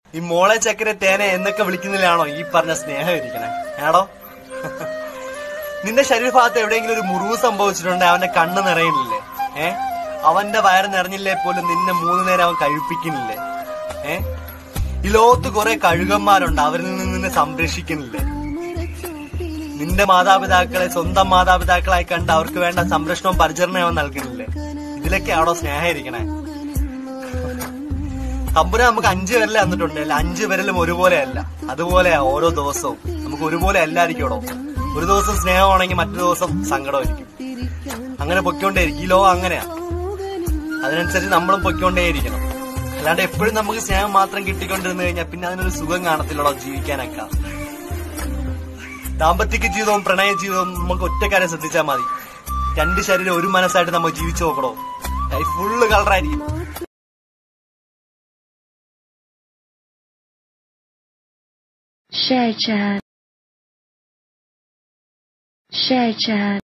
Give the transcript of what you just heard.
ഈ മോളെ ചക്കര തേനെ എന്നൊക്കെ വിളിക്കുന്നതിലാണോ ഈ പറഞ്ഞ സ്നേഹം ഇരിക്കണേ ആടോ നിന്റെ ശരീരഭാഗത്ത് എവിടെയെങ്കിലും ഒരു മുറിവ് സംഭവിച്ചിട്ടുണ്ടെങ്കിൽ അവന്റെ കണ്ണ് നിറയുന്നില്ലേ ഏ അവന്റെ വയറ് നിറഞ്ഞില്ലേ പോലും നിന്നെ മൂന്ന് നേരം അവൻ കഴിപ്പിക്കുന്നില്ലേ ഏ ഈ ലോകത്ത് കുറെ കഴുകന്മാരുണ്ട് അവരിൽ നിന്ന് നിന്നെ സംരക്ഷിക്കുന്നില്ലേ നിന്റെ മാതാപിതാക്കളെ സ്വന്തം മാതാപിതാക്കളായി കണ്ട് അവർക്ക് വേണ്ട സംരക്ഷണവും പരിചരണവും അവൻ നൽകുന്നില്ലേ ഇതിലൊക്കെയാണോ സ്നേഹം ഇരിക്കണേ തമ്പുര നമുക്ക് അഞ്ചു വിരലേ തന്നിട്ടുണ്ട് അല്ല അഞ്ചു വിരലും ഒരുപോലെയല്ല അതുപോലെയാ ഓരോ ദിവസവും നമുക്ക് ഒരുപോലെ അല്ലായിരിക്കോടോ ഒരു ദിവസം സ്നേഹമാണെങ്കിൽ മറ്റു ദിവസം സങ്കടമായിരിക്കും അങ്ങനെ പൊയ്ക്കൊണ്ടേയിരിക്കും ഈ ലോകം അങ്ങനെയാ അതിനനുസരിച്ച് നമ്മളും പൊയ്ക്കൊണ്ടേയിരിക്കണം അല്ലാണ്ട് എപ്പോഴും നമുക്ക് സ്നേഹം മാത്രം കിട്ടിക്കൊണ്ടിരുന്നു കഴിഞ്ഞാൽ പിന്നെ അതിനൊരു സുഖം കാണത്തില്ലടോ ജീവിക്കാനൊക്കെ ദാമ്പത്തിക ജീവിതവും പ്രണയ ജീവിതവും നമുക്ക് ഒറ്റക്കാരെ ശ്രദ്ധിച്ചാൽ മതി രണ്ട് ശരീരം ഒരു മനസ്സായിട്ട് നമ്മൾ ജീവിച്ചു നോക്കണോ ലൈഫ് ഫുള്ള് കളറായിരിക്കും Share chat. Share chat.